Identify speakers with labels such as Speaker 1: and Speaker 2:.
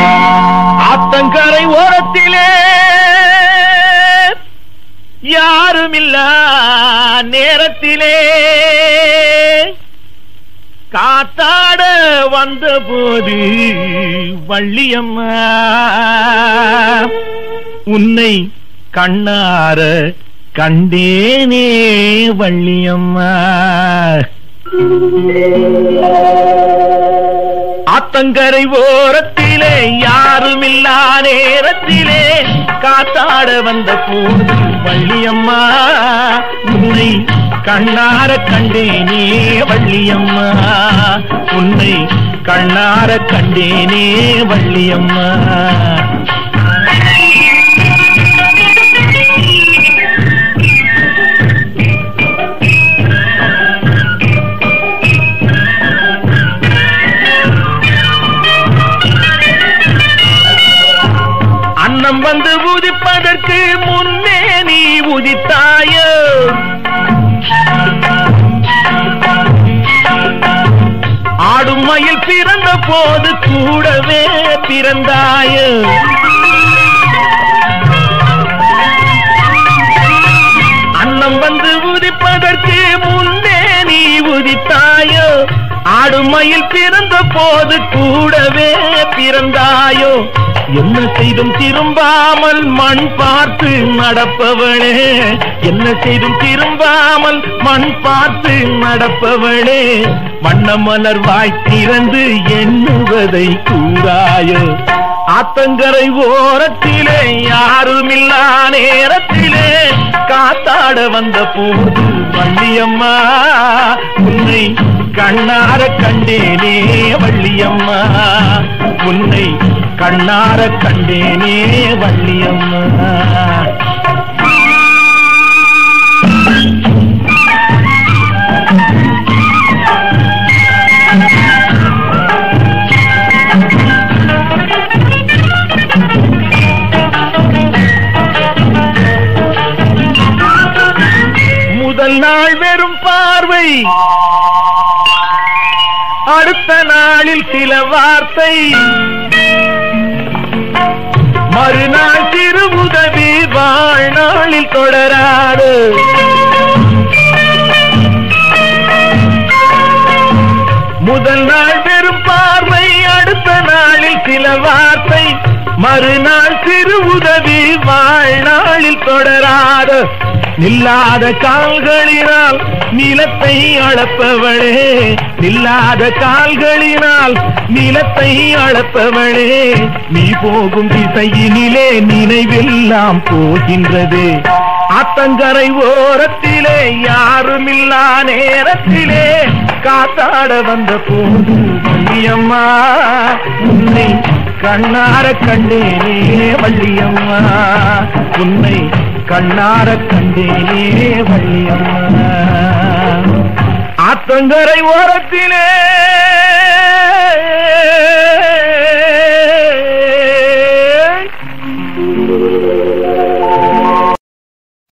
Speaker 1: ஆத்தங்கரை ஓரத்திலே யாருமில்ல நேரத்திலே காத்தாட வந்தபோது வள்ளியம்மா உன்னை கண்ணார கண்டேனே வள்ளியம்மா ஆத்தங்கரை ஓரத்திலே யாருமில்லா நேரத்திலே காத்தாட வந்த போது வள்ளியம்மா உன்னை கண்ணார கண்டேனே வள்ளியம்மா உன்னை கண்ணார கண்டேனே வள்ளியம்மா அன்னம் வந்து உதிப்பதற்கு முன்னே நீ உதித்தாயோ ஆடும் மயில் பிறந்த போது கூடவே பிறந்தாயோ அன்னம் வந்து உதிப்பதற்கு முன்னே நீ உதித்தாயோ ஆடும் மயில் பிறந்த போது கூடவே பிறந்தாயோ என்ன செய்தும் திரும்பாமல் மண் பார்த்து நடப்பவளே என்ன செய்தும் திரும்பாமல் மண் பார்த்து நடப்பவளே வண்ணமலர் வாய் திறந்து எண்ணுவதை கூறாயோ ஆத்தங்கரை ஓரத்திலே யாருமில்லா நேரத்திலே காத்தாட வந்த போது வள்ளியம்மா உன்னை கண்ணார கண்டேனே வள்ளியம்மா உன்னை கண்ணார கண்டேனே வள்ளியம்மா முதல் நாள் வெறும் பார்வை அடுத்த நாளில் சில வார்த்தை மறுநாள் சிறு உதவி வாழ்நாளில் தொடராது முதல் நாள் வெறும் பார்வை அடுத்த நாளில் சில வார்த்தை மறுநாள் சிறு உதவி வாழ்நாளில் தொடராது நில்லாத கால்களினால் நிலத்தை அளப்பவளே நில்லாத கால்களினால் நிலத்தை அளப்பவளே நீ போகும் திசையினிலே நினைவெல்லாம் போகின்றது ஆத்தங்கரை ஓரத்திலே யாருமில்லா நேரத்திலே காத்தாட வந்த போது வள்ளியம்மா உன்னை கண்ணார கண்டேனே வள்ளியம்மா உன்னை கண்ணார கண்டேனே வள்ளியம்மா ஆத்தங்கரை ஓரத்திலே